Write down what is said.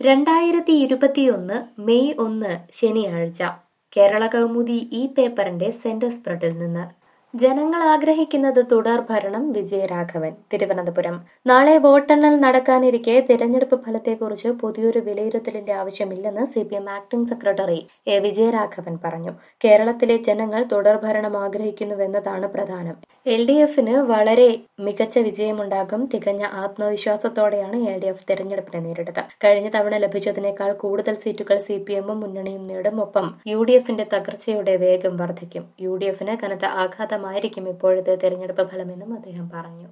രണ്ടായിരത്തി ഇരുപത്തിയൊന്ന് മെയ് ഒന്ന് ശനിയാഴ്ച കേരള കൗമുദി ഈ പേപ്പറിന്റെ സെന്റർ സ്പ്രെഡിൽ നിന്ന് ജനങ്ങൾ ആഗ്രഹിക്കുന്നത് തുടർ ഭരണം വിജയരാഘവൻ തിരുവനന്തപുരം നാളെ വോട്ടെണ്ണൽ നടക്കാനിരിക്കെ തിരഞ്ഞെടുപ്പ് ഫലത്തെക്കുറിച്ച് പുതിയൊരു വിലയിരുത്തലിന്റെ ആവശ്യമില്ലെന്ന് C P M acting secretary A Vijayaraghavan പറഞ്ഞു കേരളത്തിലെ ജനങ്ങൾ തുടർ ഭരണം ആഗ്രഹിക്കുന്നുവെന്നതാണ് പ്രധാനം എൽ ഡി എഫിന് വളരെ മികച്ച വിജയമുണ്ടാകും തികഞ്ഞ ആത്മവിശ്വാസത്തോടെയാണ് എൽ ഡി എഫ് തെരഞ്ഞെടുപ്പിനെ നേരിട്ടത് കഴിഞ്ഞ തവണ ലഭിച്ചതിനേക്കാൾ കൂടുതൽ സീറ്റുകൾ സി പി എമ്മും മുന്നണിയും നേടും ഒപ്പം യു ഡി എഫിന്റെ തകർച്ചയുടെ വേഗം വർദ്ധിക്കും യു ഡി എഫിന് കനത്ത ആഘാതമായിരിക്കും ഇപ്പോഴത്തെ തെരഞ്ഞെടുപ്പ് ഫലമെന്നും അദ്ദേഹം പറഞ്ഞു